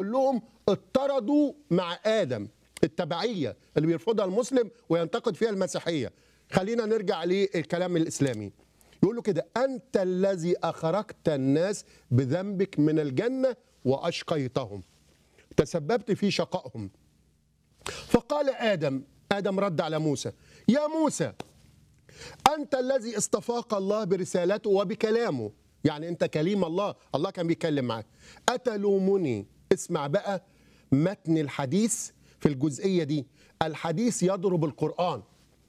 كلهم اضطردوا مع ادم التبعيه اللي بيرفضها المسلم وينتقد فيها المسيحيه خلينا نرجع للكلام الاسلامي يقول له كده انت الذي اخرجت الناس بذنبك من الجنه واشقيتهم تسببت في شقائهم فقال ادم ادم رد على موسى يا موسى انت الذي استفاق الله برسالته وبكلامه يعني انت كليم الله الله كان بيتكلم معاك اتلومني اسمع بقى متن الحديث في الجزئيه دي الحديث يضرب القران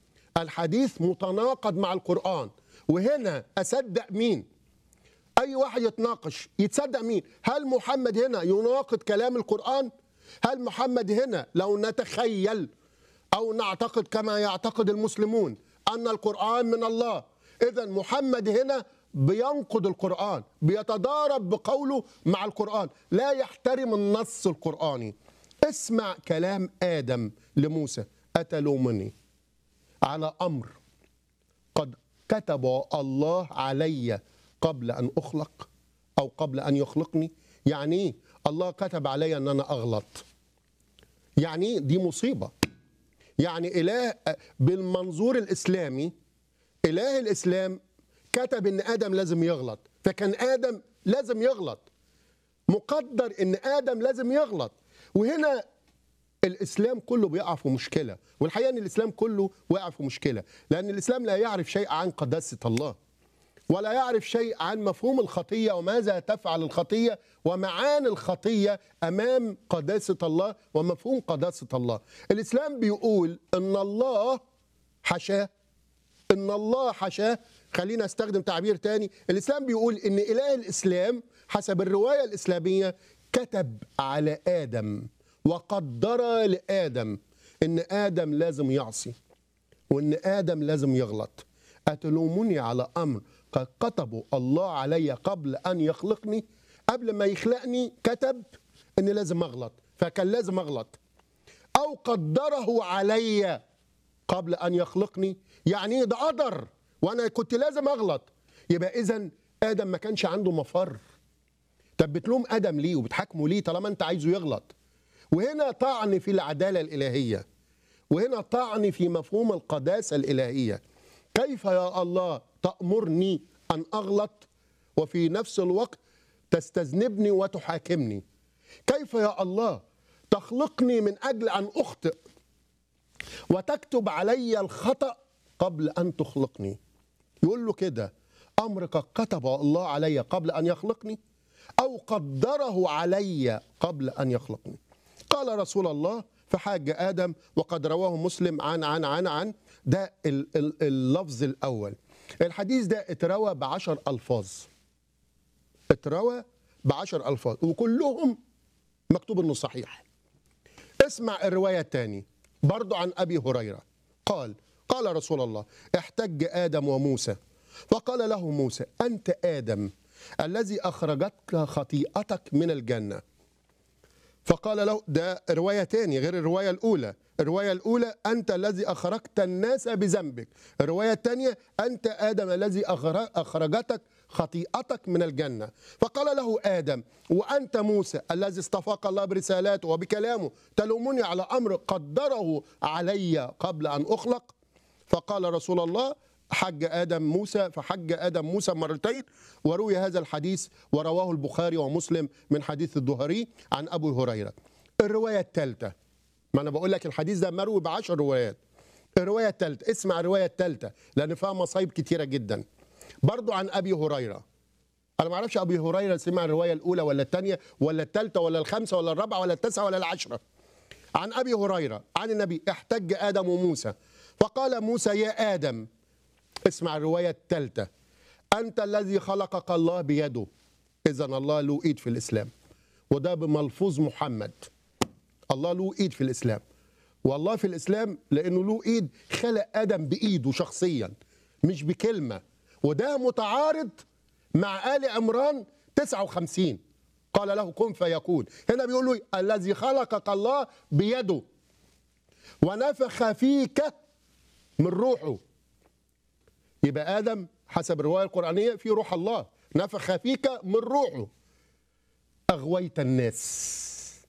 الحديث متناقض مع القران وهنا اصدق مين اي واحد يتناقش يتصدق مين هل محمد هنا يناقض كلام القران هل محمد هنا لو نتخيل او نعتقد كما يعتقد المسلمون ان القران من الله اذا محمد هنا بينقض القران بيتضارب بقوله مع القران لا يحترم النص القراني اسمع كلام ادم لموسى اتلومني على امر قد كتب الله علي قبل ان اخلق او قبل ان يخلقني يعني ايه الله كتب علي ان انا اغلط يعني إيه؟ دي مصيبه يعني اله بالمنظور الاسلامي اله الاسلام كتب ان ادم لازم يغلط فكان ادم لازم يغلط مقدر ان ادم لازم يغلط وهنا الاسلام كله بيقع في مشكله والحقيقه ان الاسلام كله واقع في مشكله لان الاسلام لا يعرف شيء عن قداسه الله ولا يعرف شيء عن مفهوم الخطيه وماذا تفعل الخطيه ومعاني الخطيه امام قداسه الله ومفهوم قداسه الله الاسلام بيقول ان الله حشاه ان الله حشاه خلينا استخدم تعبير تاني الاسلام بيقول ان اله الاسلام حسب الروايه الاسلاميه كتب على ادم وقدر لادم ان ادم لازم يعصي وان ادم لازم يغلط اتلومني على امر قد كتبه الله علي قبل ان يخلقني قبل ما يخلقني كتب ان لازم اغلط فكان لازم اغلط او قدره علي قبل ان يخلقني يعني إيه ده قدر وانا كنت لازم اغلط يبقى اذا ادم ما كانش عنده مفر طب بتلوم ادم ليه وبتحاكمه ليه طالما انت عايزه يغلط وهنا طعن في العداله الالهيه وهنا طعن في مفهوم القداسه الالهيه كيف يا الله تامرني ان اغلط وفي نفس الوقت تستذنبني وتحاكمني كيف يا الله تخلقني من اجل ان اخطئ وتكتب علي الخطا قبل ان تخلقني يقول له كده امر قد كتب الله علي قبل ان يخلقني او قدره علي قبل ان يخلقني قال رسول الله فحاج ادم وقد رواه مسلم عن عن عن عن ده ال- ال- اللفظ الاول الحديث ده اتروى بعشر الفاظ اتروى بعشر الفاظ وكلهم مكتوب انه صحيح اسمع الروايه الثاني برضو عن ابي هريره قال قال رسول الله احتج ادم وموسى فقال له موسى انت ادم الذي اخرجتك خطيئتك من الجنه فقال له ده رواية تاني غير الرواية الأولى الرواية الأولى أنت الذي أخرجت الناس بذنبك الرواية الثانية أنت آدم الذي أخر- أخرجتك خطيئتك من الجنة فقال له آدم وأنت موسى الذي استفاق الله برسالاته وبكلامه تلومني على أمر قدره علي قبل أن أخلق فقال رسول الله حج آدم موسى فحج آدم موسى مرتين وروي هذا الحديث ورواه البخاري ومسلم من حديث الدهري عن أبو هريرة الرواية الثالثة ما أنا بقول لك الحديث ده مروي بعشر روايات الرواية الثالثة اسمع الرواية الثالثة لأن فيها مصايب كتيرة جدا برضو عن أبي هريرة أنا ما أعرفش أبي هريرة سمع الرواية الأولى ولا الثانية ولا الثالثة ولا الخامسة ولا الرابعة ولا التاسعة ولا العشرة عن ابي هريره عن النبي احتج ادم وموسى فقال موسى يا ادم اسمع الروايه الثالثه انت الذي خلقك الله بيده اذا الله له ايد في الاسلام وده بملفوظ محمد الله له ايد في الاسلام والله في الاسلام لانه له ايد خلق ادم بايده شخصيا مش بكلمه وده متعارض مع ال عمران 59 قال له كن فيكون هنا بيقول له الذي خلقك الله بيده ونفخ فيك من روحه يبقى ادم حسب الروايه القرانيه في روح الله نفخ فيك من روحه اغويت الناس